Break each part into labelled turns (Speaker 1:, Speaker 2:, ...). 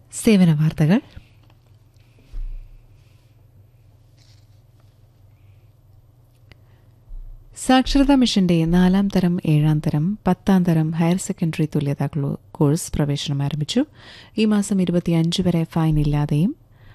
Speaker 1: സേവന വാർത്തകൾ സാക്ഷരതാ മിഷന്റെ നാലാം തരം ഏഴാം തരം പത്താം തരം ഹയർ സെക്കൻഡറി തുല്യതാ ക്ലോ- കോഴ്സ് പ്രവേശനം ആരംഭിച്ചു ഈ മാസം ഇരുപത്തിയഞ്ച് വരെ ഫൈൻ ഇല്ലാതെയും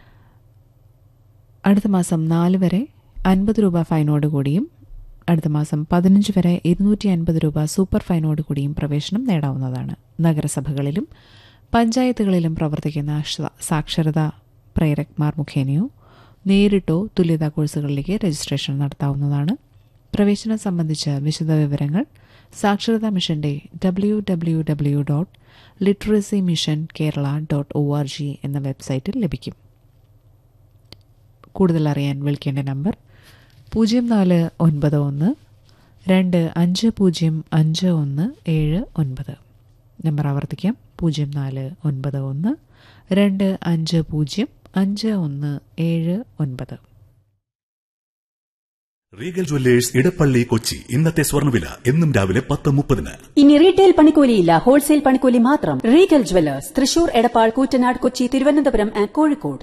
Speaker 1: അടുത്ത മാസം നാല് വരെ അൻപത് രൂപ ഫൈനോടുകൂടിയും അടുത്ത മാസം പതിനഞ്ച് വരെ ഇരുന്നൂറ്റി അൻപത് രൂപ സൂപ്പർ ഫൈനോടുകൂടിയും പ്രവേശനം നേടാവുന്നതാണ് നഗരസഭകളിലും പഞ്ചായത്തുകളിലും പ്രവർത്തിക്കുന്ന ശ- സാക്ഷരതാ പ്രേരക്മാർ മുഖേനയോ നേരിട്ടോ തുല്യതാ കോഴ്സുകളിലേക്ക് രജിസ്ട്രേഷൻ നടത്താവുന്നതാണ് പ്രവേശനം സംബന്ധിച്ച വിശദ വിവരങ്ങൾ സാക്ഷരതാ മിഷന്റെ W W W dot literacy mission Kerala dot O R G എന്ന വെബ്സൈറ്റിൽ ലഭിക്കും കൂടുതൽ അറിയാൻ വിളിക്കേണ്ട നമ്പർ പൂജ്യം നാല് ഒൻപത് ഒന്ന് രണ്ട് അഞ്ച് പൂജ്യം അഞ്ച് ഒന്ന് ഏഴ് ഒൻപത് നമ്പർ ആവർത്തിക്കാം പൂജ്യം നാല് ഒൻപത് ഒന്ന് രണ്ട് അഞ്ച് പൂജ്യം അഞ്ച് ഒന്ന് ഏഴ് ഒൻപത്
Speaker 2: റീഗൽ ജ്വല്ലേഴ്സ് ഇടപ്പള്ളി കൊച്ചി ഇന്നത്തെ സ്വർണ്ണവില എന്നും രാവിലെ പത്ത് മുപ്പതിന്
Speaker 3: ഇനി റീറ്റെയിൽ പണിക്കൂലിയില്ല ഹോൾസെയിൽ പണിക്കൂലി മാത്രം retail jewellers Thrissur Edappal Koottanad Kochi Thiruvananthapuram and Kozhikode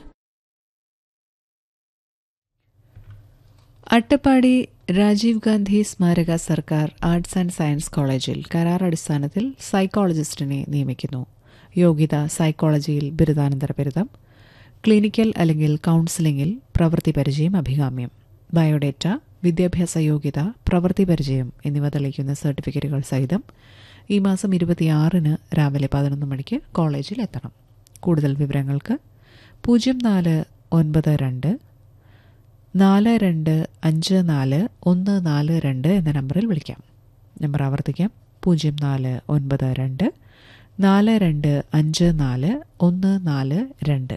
Speaker 1: Attappadi Rajiv Gandhi സ്മാരക സർക്കാർ ആർട്സ് ആൻഡ് സയൻസ് കോളേജിൽ കരാർ അടിസ്ഥാനത്തിൽ സൈക്കോളജിസ്റ്റിനെ നിയമിക്കുന്നു യോഗ്യത സൈക്കോളജിയിൽ ബിരുദാനന്തര ബിരുദം ക്ലിനിക്കൽ അല്ലെങ്കിൽ കൌൺസിലിംഗിൽ പ്രവൃത്തി പരിചയം അഭികാമ്യം ബയോഡേറ്റ വിദ്യാഭ്യാസ യോഗ്യത പ്രവൃത്തി പരിചയം എന്നിവ തെളിയിക്കുന്ന സർട്ടിഫിക്കറ്റുകൾ സഹിതം ഈ മാസം ഇരുപത്തിയാറിന് രാവിലെ പതിനൊന്ന് മണിക്ക് കോളേജിൽ എത്തണം കൂടുതൽ വിവരങ്ങൾക്ക് പൂജ്യം നാല് ഒൻപത് രണ്ട് നാല് രണ്ട് അഞ്ച് നാല് ഒന്ന് നാല് രണ്ട് എന്ന നമ്പറിൽ വിളിക്കാം നമ്പർ ആവർത്തിക്കാം പൂജ്യം നാല് ഒൻപത് രണ്ട് നാല് രണ്ട് അഞ്ച് നാല് ഒന്ന് നാല് രണ്ട്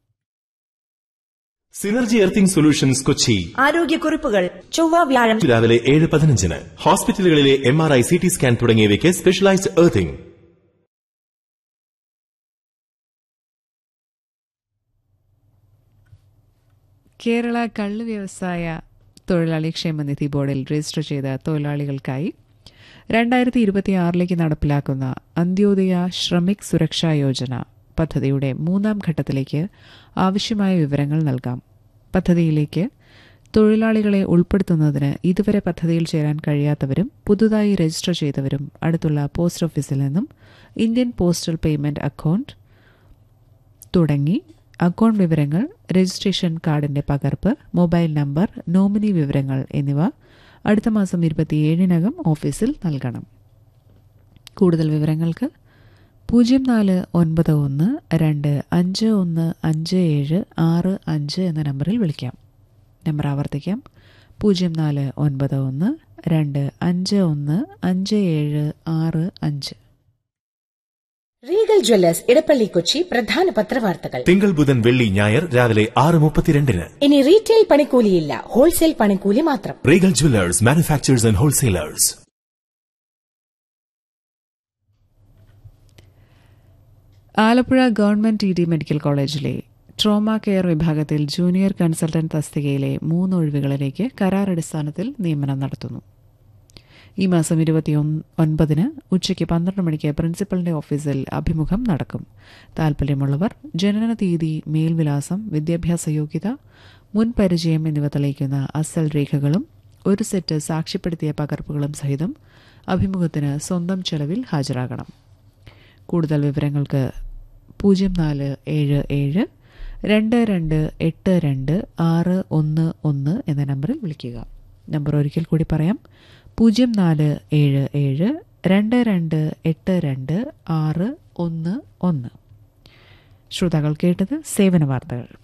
Speaker 4: സിനർജി എർത്തിംഗ് സൊല്യൂഷൻസ് കൊച്ചി
Speaker 5: ആരോഗ്യക്കുറിപ്പുകൾ ചൊവ്വ വ്യാഴം
Speaker 4: രാവിലെ ഏഴ് പതിനഞ്ചിന് ഹോസ്പിറ്റലുകളിലെ M R I C T scan തുടങ്ങിയവയ്ക്ക് സ്പെഷ്യലൈസ്ഡ് എർത്തിംഗ്
Speaker 1: കേരള കള്ള് വ്യവസായ തൊഴിലാളി ക്ഷേമനിധി ബോർഡിൽ രജിസ്റ്റർ ചെയ്ത തൊഴിലാളികൾക്കായി രണ്ടായിരത്തി ഇരുപത്തിയാറിലേക്ക് നടപ്പിലാക്കുന്ന അന്ത്യോദയ ശ്രമിക് സുരക്ഷാ യോജന പദ്ധതിയുടെ മൂന്നാം ഘട്ടത്തിലേക്ക് ആവശ്യമായ വിവരങ്ങൾ നൽകാം പദ്ധതിയിലേക്ക് തൊഴിലാളികളെ ഉൾപ്പെടുത്തുന്നതിന് ഇതുവരെ പദ്ധതിയിൽ ചേരാൻ കഴിയാത്തവരും പുതുതായി രജിസ്റ്റർ ചെയ്തവരും അടുത്തുള്ള പോസ്റ്റ് ഓഫീസിൽ നിന്നും ഇന്ത്യൻ പോസ്റ്റൽ പേയ്മെന്റ് അക്കൗണ്ട് തുടങ്ങി അക്കൗണ്ട് വിവരങ്ങൾ രജിസ്ട്രേഷൻ കാർഡിന്റെ പകർപ്പ് മൊബൈൽ നമ്പർ നോമിനി വിവരങ്ങൾ എന്നിവ അടുത്ത മാസം ഇരുപത്തിയേഴിനകം ഓഫീസിൽ നൽകണം കൂടുതൽ വിവരങ്ങൾക്ക് പൂജ്യം നാല് ഒൻപത് ഒന്ന് രണ്ട് അഞ്ച് ഒന്ന് അഞ്ച് ഏഴ് ആറ് അഞ്ച് എന്ന നമ്പറിൽ വിളിക്കാം നമ്പർ ആവർത്തിക്കാം പൂജ്യം നാല് ഒൻപത് ഒന്ന് രണ്ട് അഞ്ച് ഒന്ന് അഞ്ച് ഏഴ് ആറ് അഞ്ച്
Speaker 5: റീഗൽ ജ്വല്ലേഴ്സ് ഇടപ്പള്ളി കൊച്ചി പ്രധാന പത്രവാർത്തകൾ
Speaker 4: തിങ്കൾ ബുധൻ വെള്ളി ഞായർ രാവിലെ ആറ് മുപ്പത്തിരണ്ടിന്
Speaker 5: ഇനി റീറ്റെയിൽ പണിക്കൂലിയില്ല ഹോൾസെയിൽ പണിക്കൂലി മാത്രം
Speaker 4: Regal jewellers manufacturers and wholesalers
Speaker 1: Alappuzha government T D medical കോളേജിലെ ട്രോമ കെയർ വിഭാഗത്തിൽ ജൂനിയർ കൺസൾട്ടന്റ് തസ്തികയിലെ മൂന്ന് ഒഴിവുകളിലേക്ക് കരാർ അടിസ്ഥാനത്തിൽ നിയമനം നടത്തുന്നു ഈ മാസം ഇരുപത്തി ഒൻപതിന് ഉച്ചയ്ക്ക് പന്ത്രണ്ട് മണിക്ക് പ്രിൻസിപ്പലിന്റെ ഓഫീസിൽ അഭിമുഖം നടക്കും താൽപ്പര്യമുള്ളവർ ജനന തീയതി മേൽവിലാസം വിദ്യാഭ്യാസ യോഗ്യത മുൻ പരിചയം എന്നിവ തെളിയിക്കുന്ന അസൽ രേഖകളും ഒരു സെറ്റ് സാക്ഷ്യപ്പെടുത്തിയ പകർപ്പുകളും സഹിതം അഭിമുഖത്തിന് സ്വന്തം ചെലവിൽ ഹാജരാകണം കൂടുതൽ വിവരങ്ങൾക്ക് പൂജ്യം നാല് ഏഴ് ഏഴ് രണ്ട് രണ്ട് എട്ട് രണ്ട് ആറ് ഒന്ന് ഒന്ന് എന്ന നമ്പറിൽ വിളിക്കുക നമ്പർ ഒരിക്കൽ കൂടി പറയാം പൂജ്യം നാല് ഏഴ് ഏഴ് രണ്ട് രണ്ട് എട്ട് രണ്ട് ആറ് ഒന്ന് ഒന്ന് ശ്രോതാക്കൾ കേട്ടത് സേവന വാർത്തകൾ